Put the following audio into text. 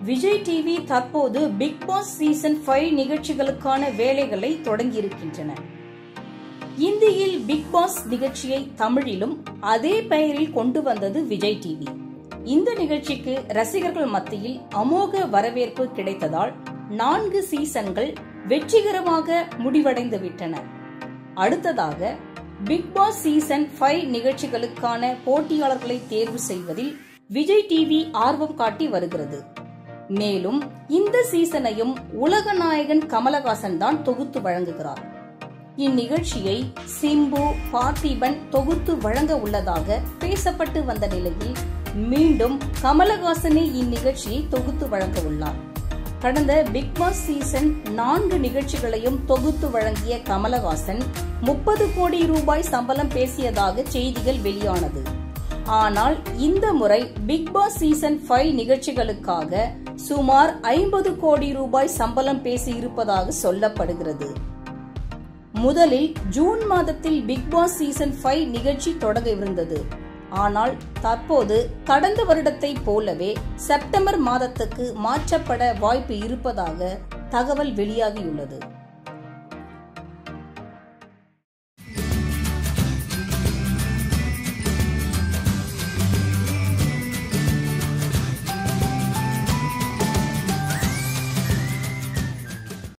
Vijay TV தற்போது Bigg Boss season five நிகழ்ச்சிகளுக்கான வேலைகளை தொடங்கியிருக்கின்றன இந்தியில் பிக் பாஸ் நிகழ்ச்சியை தமிழிலும் அதே பெயரில் கொண்டு வந்தது விஜய் டிவி இந்த நிகழ்ச்சிக்கு ரசிகர்கள் மத்தியில் அமோக வரவேற்பு கிடைத்ததால் நான்கு சீசன்கள் வெற்றிகரமாக முடிவடைந்து விட்டன அடுத்ததாக பிக் பாஸ் சீசன் ஃபைவ் நிகழ்ச்சிகளுக்கான போட்டியாளர்களை தேர்வு செய்வதில் விஜய் டிவி ஆர்வம் காட்டி வருகிறது மேலும் இந்த சீசனையும் உலக நாயகன் கமலஹாசன் தான் தொகுத்து வழங்குகிறார் இந்நிகழ்ச்சியை சிம்பு பார்த்திபன் தொகுத்து வழங்க உள்ளதாக பேசப்பட்டு வந்த நிலையில் மீண்டும் கமலஹாசனே இந்நிகழ்ச்சியை தொகுத்து வழங்க உள்ளார் கடந்த பிக் பாஸ் சீசன் நான்கு நிகழ்ச்சிகளையும் தொகுத்து வழங்கிய கமலஹாசன் முப்பது கோடி ரூபாய் சம்பளம் பேசியதாக செய்திகள் வெளியானது ஆனால் இந்த முறை பிக் பாஸ் சீசன் ஃபைவ் நிகழ்ச்சிகளுக்காக சுமார் ஐம்பது கோடி ரூபாய் சம்பளம் பேசி இருப்பதாக சொல்லப்படுகிறது முதலில் ஜூன் மாதத்தில் பிக் பாஸ் சீசன் ஃபைவ் நிகழ்ச்சி தொடங்க இருந்தது ஆனால் தற்போது கடந்த வருடத்தை போலவே செப்டம்பர் மாதத்துக்கு மாற்றப்பட வாய்ப்பு இருப்பதாக தகவல் வெளியாகியுள்ளது